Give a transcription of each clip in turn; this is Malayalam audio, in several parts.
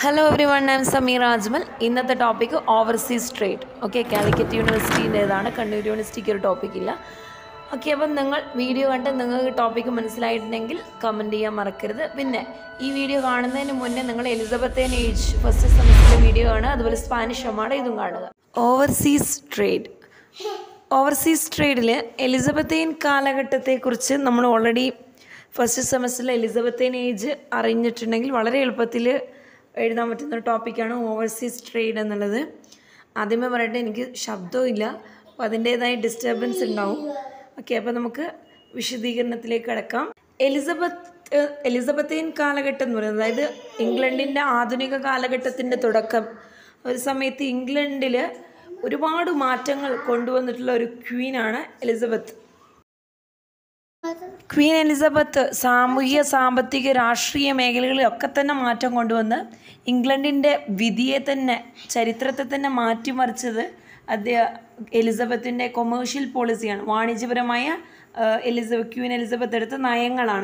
hello everyone I'm Sameer Ajmal ഇന്നത്തെ topic overseas trade okay Calicut യൂണിവേഴ്സിറ്റീൻ്റേതാണ് കണ്ണൂർ യൂണിവേഴ്സിറ്റിക്ക് ഒരു ടോപ്പിക് ഇല്ല ഓക്കെ അപ്പം നിങ്ങൾ വീഡിയോ കണ്ട് നിങ്ങൾക്ക് ടോപ്പിക്ക് മനസ്സിലായിട്ടുണ്ടെങ്കിൽ കമൻറ്റ് ചെയ്യാൻ മറക്കരുത് പിന്നെ ഈ വീഡിയോ കാണുന്നതിന് മുന്നേ നിങ്ങൾ എലിസബത്തേൻ ഏജ് ഫസ്റ്റ് സെമസ്റ്ററിലെ വീഡിയോ കാണുക അതുപോലെ സ്പാനിഷ് അമ്മാടെ ഇതും കാണുക ഓവർസീസ് ട്രേഡ് ഓവർസീസ് ട്രേഡിൽ എലിസബത്തേൻ കാലഘട്ടത്തെക്കുറിച്ച് നമ്മൾ ഓൾറെഡി ഫസ്റ്റ് സെമസ്റ്ററിൽ എലിസബത്തേൻ ഏജ് അറിഞ്ഞിട്ടുണ്ടെങ്കിൽ വളരെ എളുപ്പത്തിൽ എഴുതാൻ പറ്റുന്ന ഒരു ടോപ്പിക്കാണ് ഓവർസീസ് ട്രേഡ് എന്നുള്ളത് ആദ്യമേ പറയട്ടെ എനിക്ക് ശബ്ദമില്ല അപ്പോൾ അതിൻ്റേതായ ഡിസ്റ്റർബൻസ് ഉണ്ടാവും ഓക്കെ അപ്പോൾ നമുക്ക് വിശദീകരണത്തിലേക്ക് കിടക്കാം എലിസബത്ത് എലിസബത്തേൻ കാലഘട്ടം എന്ന് പറയുന്നത് അതായത് ഇംഗ്ലണ്ടിൻ്റെ ആധുനിക കാലഘട്ടത്തിൻ്റെ തുടക്കം ഒരു സമയത്ത് ഇംഗ്ലണ്ടിൽ ഒരുപാട് മാറ്റങ്ങൾ കൊണ്ടുവന്നിട്ടുള്ള ഒരു ക്വീനാണ് എലിസബത്ത് ക്വീൻ എലിസബത്ത് സാമൂഹിക സാമ്പത്തിക രാഷ്ട്രീയ മേഖലകളിലൊക്കെ തന്നെ മാറ്റം കൊണ്ടുവന്ന് ഇംഗ്ലണ്ടിൻ്റെ വിധിയെ തന്നെ ചരിത്രത്തെ തന്നെ മാറ്റിമറിച്ചത് അദ്ദേഹം എലിസബത്തിൻ്റെ കൊമേഴ്ഷ്യൽ പോളിസിയാണ് വാണിജ്യപരമായ ആ, എലിസബത്ത് ക്വീൻ എലിസബത്ത് എടുത്ത നയങ്ങളാണ്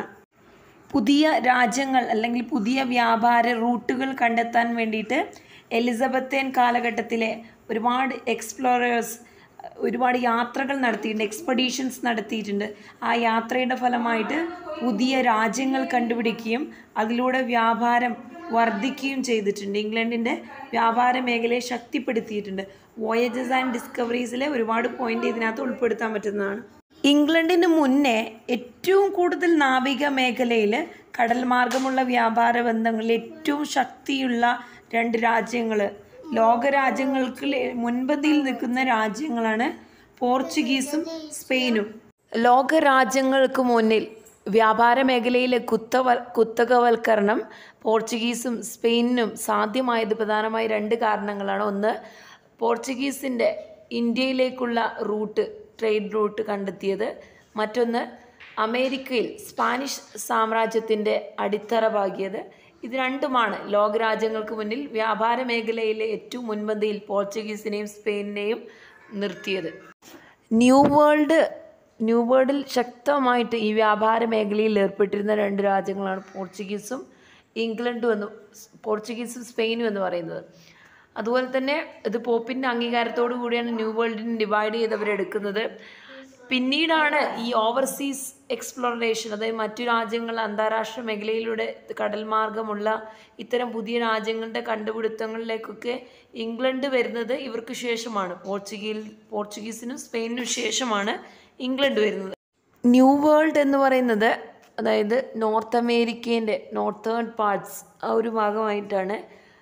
പുതിയ രാജ്യങ്ങൾ അല്ലെങ്കിൽ പുതിയ വ്യാപാര റൂട്ടുകൾ കണ്ടെത്താൻ വേണ്ടിയിട്ട് എലിസബത്തേൻ കാലഘട്ടത്തിലെ ഒരുപാട് എക്സ്പ്ലോറേഴ്സ് ഒരുപാട് യാത്രകൾ നടത്തിയിട്ടുണ്ട് എക്സ്പെഡീഷൻസ് നടത്തിയിട്ടുണ്ട് ആ യാത്രയുടെ ഫലമായിട്ട് പുതിയ രാജ്യങ്ങൾ കണ്ടുപിടിക്കുകയും അതിലൂടെ വ്യാപാരം വർദ്ധിക്കുകയും ചെയ്തിട്ടുണ്ട് ഇംഗ്ലണ്ടിൻ്റെ വ്യാപാര മേഖലയെ ശക്തിപ്പെടുത്തിയിട്ടുണ്ട് വോയേജസ് ആൻഡ് ഡിസ്കവറീസിലെ ഒരുപാട് പോയിന്റ് ഇതിനകത്ത് ഉൾപ്പെടുത്താൻ പറ്റുന്നതാണ് ഇംഗ്ലണ്ടിന് മുന്നേ ഏറ്റവും കൂടുതൽ നാവിക മേഖലയിൽ കടൽ മാർഗമുള്ള വ്യാപാര ബന്ധങ്ങളിൽ ഏറ്റവും ശക്തിയുള്ള രണ്ട് രാജ്യങ്ങൾ ലോകരാജ്യങ്ങൾക്ക് ലെ- മുൻപന്തിയിൽ നിൽക്കുന്ന രാജ്യങ്ങളാണ് പോർച്ചുഗീസും സ്പെയിനും ലോക രാജ്യങ്ങൾക്ക് മുന്നിൽ വ്യാപാര മേഖലയിലെ കുത്തവ കുത്തകവൽക്കരണം പോർച്ചുഗീസും സ്പെയിനും സാധ്യമായത് പ്രധാനമായി രണ്ട് കാരണങ്ങളാണ് ഒന്ന് പോർച്ചുഗീസിൻ്റെ ഇന്ത്യയിലേക്കുള്ള റൂട്ട് ട്രേഡ് റൂട്ട് കണ്ടെത്തിയത് മറ്റൊന്ന് അമേരിക്കയിൽ സ്പാനിഷ് സാമ്രാജ്യത്തിൻ്റെ അടിത്തറ പാകിയത് ഇത് രണ്ടുമാണ് ലോകരാജ്യങ്ങൾക്ക് മുന്നിൽ വ്യാപാര മേഖലയിലെ ഏറ്റവും മുൻപന്തിയിൽ പോർച്ചുഗീസിനെയും സ്പെയിനിനെയും നിർത്തിയത് ന്യൂ വേൾഡ് ന്യൂ വേൾഡിൽ ശക്തമായിട്ട് ഈ വ്യാപാര മേഖലയിൽ ഏർപ്പെട്ടിരുന്ന രണ്ട് രാജ്യങ്ങളാണ് പോർച്ചുഗീസും ഇംഗ്ലണ്ടും എന്ന് പോർച്ചുഗീസും സ്പെയിനും എന്ന് പറയുന്നത് അതുപോലെ തന്നെ ഇത് പോപ്പിൻ്റെ അംഗീകാരത്തോടു കൂടിയാണ് ന്യൂ വേൾഡിനെ ഡിവൈഡ് ചെയ്തവരെടുക്കുന്നത് പിന്നീടാണ് ഈ ഓവർസീസ് എക്സ്പ്ലോറേഷൻ അതായത് മറ്റു രാജ്യങ്ങൾ അന്താരാഷ്ട്ര മേഖലയിലൂടെ കടൽ മാർഗമുള്ള ഇത്തരം പുതിയ രാജ്യങ്ങളുടെ കണ്ടുപിടുത്തങ്ങളിലേക്കൊക്കെ ഇംഗ്ലണ്ട് വരുന്നത് ഇവർക്ക് ശേഷമാണ് പോർച്ചുഗീൽ പോർച്ചുഗീസിനും സ്പെയിനിനും ശേഷമാണ് ഇംഗ്ലണ്ട് വരുന്നത് ന്യൂ വേൾഡ് എന്ന് പറയുന്നത് അതായത് നോർത്ത് അമേരിക്കേൻ്റെ നോർത്തേൺ പാർട്സ് ആ ഒരു ഭാഗമായിട്ടാണ്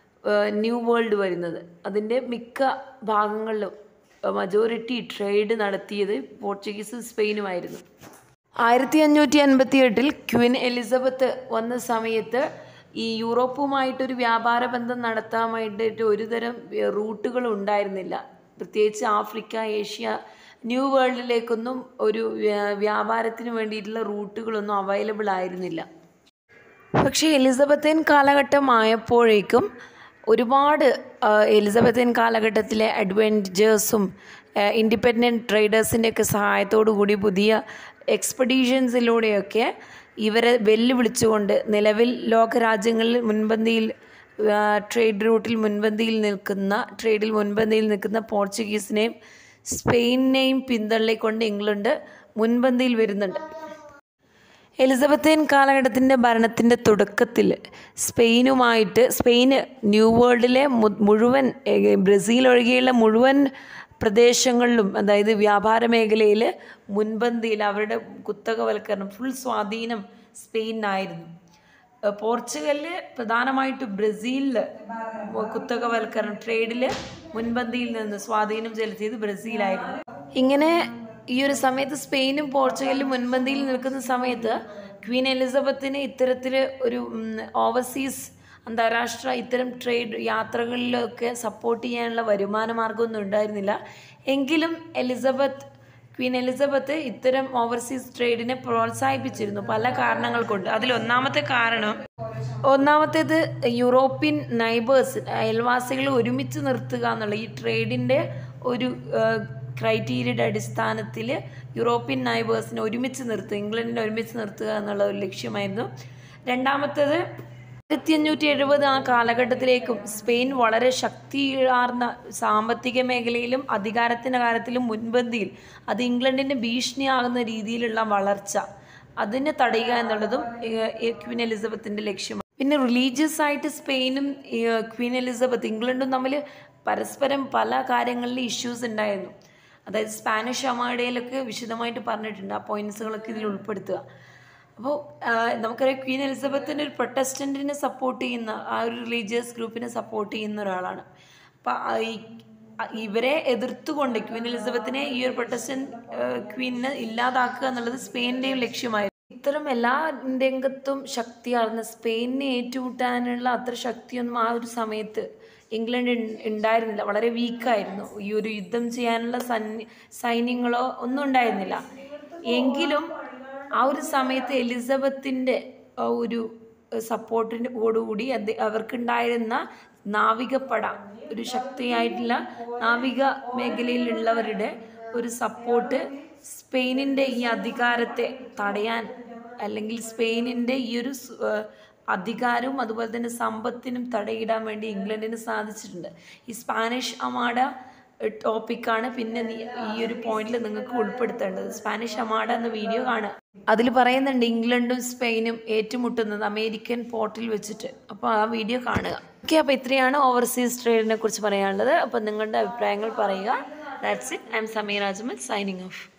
ന്യൂ വേൾഡ് വരുന്നത് അതിൻ്റെ മിക്ക ഭാഗങ്ങളിലും മജോറിറ്റി ട്രേഡ് നടത്തിയത് പോർച്ചുഗീസും സ്പെയിനുമായിരുന്നു ആയിരത്തി അഞ്ഞൂറ്റി അൻപത്തി എട്ടിൽ ക്വീൻ എലിസബത്ത് വന്ന സമയത്ത് ഈ യൂറോപ്പുമായിട്ടൊരു വ്യാപാര ബന്ധം നടത്താൻ വേണ്ടിയിട്ട് ഒരുതരം റൂട്ടുകൾ ഉണ്ടായിരുന്നില്ല പ്രത്യേകിച്ച് ആഫ്രിക്ക ഏഷ്യ ന്യൂ വേൾഡിലേക്കൊന്നും ഒരു വ്യാ- വ്യാപാരത്തിന് വേണ്ടിയിട്ടുള്ള റൂട്ടുകളൊന്നും അവൈലബിൾ ആയിരുന്നില്ല പക്ഷേ എലിസബത്തേൻ കാലഘട്ടമായപ്പോഴേക്കും ഒരുപാട് ആ, എലിസബത്തേൻ കാലഘട്ടത്തിലെ അഡ്വഞ്ചേഴ്സും ഇൻഡിപെൻഡൻറ്റ് ട്രേഡേഴ്സിൻ്റെയൊക്കെ സഹായത്തോടു കൂടി പുതിയ എക്സ്പെഡീഷൻസിലൂടെയൊക്കെ ഇവരെ വെല്ലുവിളിച്ചുകൊണ്ട് നിലവിൽ ലോകരാജ്യങ്ങളിൽ മുൻപന്തിയിൽ ആ, ട്രേഡ് റൂട്ടിൽ മുൻപന്തിയിൽ നിൽക്കുന്ന ട്രേഡിൽ മുൻപന്തിയിൽ നിൽക്കുന്ന പോർച്ചുഗീസിനെയും സ്പെയിനിനെയും പിന്തള്ളിക്കൊണ്ട് ഇംഗ്ലണ്ട് മുൻപന്തിയിൽ വരുന്നുണ്ട് എലിസബത്തേൻ കാലഘട്ടത്തിൻ്റെ ഭരണത്തിൻ്റെ തുടക്കത്തിൽ സ്പെയിനുമായിട്ട് സ്പെയിന് ന്യൂ വേൾഡിലെ മു- മുഴുവൻ ഏ, ബ്രസീൽ ഒഴികെയുള്ള മുഴുവൻ പ്രദേശങ്ങളിലും അതായത് വ്യാപാര മേഖലയിൽ മുൻപന്തിയിൽ അവരുടെ കുത്തകവൽക്കരണം ഫുൾ സ്വാധീനം സ്പെയിനായിരുന്നു ഏ, പോർച്ചുഗലിൽ പ്രധാനമായിട്ട് ബ്രസീലിൽ കുത്തകവൽക്കരണം ട്രേഡിൽ മുൻപന്തിയിൽ നിന്ന് സ്വാധീനം ചെലുത്തിയത് ബ്രസീലായിരുന്നു ഇങ്ങനെ ഈ ഒരു സമയത്ത് സ്പെയിനും പോർച്ചുഗലും മുൻപന്തിയിൽ നിൽക്കുന്ന സമയത്ത് ക്വീൻ എലിസബത്തിന് ഇത്തരത്തിൽ ഒരു ഓവർസീസ് അന്താരാഷ്ട്ര ഇത്തരം ട്രേഡ് യാത്രകളിലൊക്കെ സപ്പോർട്ട് ചെയ്യാനുള്ള വരുമാന മാർഗമൊന്നും ഉണ്ടായിരുന്നില്ല എങ്കിലും എലിസബത്ത് ക്വീൻ എലിസബത്ത് ഇത്തരം ഓവർസീസ് ട്രേഡിനെ പ്രോത്സാഹിപ്പിച്ചിരുന്നു പല കാരണങ്ങൾ കൊണ്ട് അതിൽ ഒന്നാമത്തെ കാരണം ഒന്നാമത്തേത് യൂറോപ്യൻ നൈബേഴ്സ് അയൽവാസികളെ ഒരുമിച്ച് നിർത്തുക എന്നുള്ള ഈ ട്രേഡിൻ്റെ ഒരു ക്രൈറ്റീരിയയുടെ അടിസ്ഥാനത്തിൽ യൂറോപ്യൻ നൈബേഴ്സിനെ ഒരുമിച്ച് നിർത്തുക ഇംഗ്ലണ്ടിനെ ഒരുമിച്ച് നിർത്തുക എന്നുള്ള ഒരു ലക്ഷ്യമായിരുന്നു രണ്ടാമത്തേത് ആയിരത്തി അഞ്ഞൂറ്റി എഴുപത് ആ കാലഘട്ടത്തിലേക്കും സ്പെയിൻ വളരെ ശക്തിയാർന്ന സാമ്പത്തിക മേഖലയിലും അധികാരത്തിൻ്റെ കാര്യത്തിലും മുൻപന്തിയിൽ അത് ഇംഗ്ലണ്ടിന് ഭീഷണിയാകുന്ന രീതിയിലുള്ള വളർച്ച അതിനെ തടയുക എന്നുള്ളതും ഏഹ്, ക്വീൻ എലിസബത്തിൻ്റെ ലക്ഷ്യമാണ് പിന്നെ റിലീജിയസ് ആയിട്ട് സ്പെയിനും ഏഹ്, ക്വീൻ എലിസബത്ത് ഇംഗ്ലണ്ടും തമ്മിൽ പരസ്പരം പല കാര്യങ്ങളിൽ ഇഷ്യൂസ് ഉണ്ടായിരുന്നു അതായത് സ്പാനിഷ് അമാഡയിലൊക്കെ വിശദമായിട്ട് പറഞ്ഞിട്ടുണ്ട് ആ പോയിന്റ്സുകളൊക്കെ ഇതിൽ ഉൾപ്പെടുത്തുക അപ്പോൾ നമുക്കറിയാം ക്വീൻ എലിസബത്തിൻ്റെ ഒരു പ്രൊട്ടസ്റ്റൻറ്റിനെ സപ്പോർട്ട് ചെയ്യുന്ന ആ ഒരു റിലീജിയസ് ഗ്രൂപ്പിനെ സപ്പോർട്ട് ചെയ്യുന്ന ഒരാളാണ് അപ്പം ഇവരെ എതിർത്തുകൊണ്ട് ക്വീൻ എലിസബത്തിനെ ഈ ഒരു പ്രൊട്ടസ്റ്റന്റ് ക്വീനിനെ ഇല്ലാതാക്കുക എന്നുള്ളത് സ്പെയിൻ്റെയും ലക്ഷ്യമായിരുന്നു ഇത്തരം എല്ലാ രംഗത്തും ശക്തിയാർന്ന സ്പെയിനിനെ ഏറ്റുമുട്ടാനുള്ള അത്ര ശക്തിയൊന്നും ആ ഒരു സമയത്ത് ഇംഗ്ലണ്ട് ഉൺ- ഉണ്ടായിരുന്നില്ല വളരെ വീക്കായിരുന്നു ഈ ഒരു യുദ്ധം ചെയ്യാനുള്ള സൈന്യ സൈന്യങ്ങളോ ഒന്നും ഉണ്ടായിരുന്നില്ല എങ്കിലും ആ ഒരു സമയത്ത് എലിസബത്തിൻ്റെ ആ ഒരു സപ്പോർട്ടിനോടുകൂടി അത് അവർക്കുണ്ടായിരുന്ന നാവികപ്പട ഒരു ശക്തിയായിട്ടുള്ള നാവിക മേഖലയിലുള്ളവരുടെ ഒരു സപ്പോർട്ട് സ്പെയിനിൻ്റെ ഈ അധികാരത്തെ തടയാൻ അല്ലെങ്കിൽ സ്പെയിനിൻ്റെ ഈ ഒരു സ്- ഏഹ് അധികാരവും അതുപോലെ തന്നെ സമ്പത്തിനും തടയിടാൻ വേണ്ടി ഇംഗ്ലണ്ടിന് സാധിച്ചിട്ടുണ്ട് ഈ സ്പാനിഷ് അമാഡ ടോപ്പിക്കാണ് പിന്നെ നീ- ഈ ഒരു പോയിന്റിൽ നിങ്ങൾക്ക് ഉൾപ്പെടുത്തേണ്ടത് സ്പാനിഷ് അമാഡ എന്ന വീഡിയോ കാണുക അതിൽ പറയുന്നുണ്ട് ഇംഗ്ലണ്ടും സ്പെയിനും ഏറ്റുമുട്ടുന്നത് അമേരിക്കൻ പോർട്ടിൽ വെച്ചിട്ട് അപ്പോൾ ആ വീഡിയോ കാണുക ഓക്കെ അപ്പോൾ ഇത്രയാണ് ഓവർസീസ് ട്രേഡിനെ കുറിച്ച് പറയാനുള്ളത് അപ്പോൾ നിങ്ങളുടെ അഭിപ്രായങ്ങൾ പറയുക that's it I'm Sameer Ajmal signing of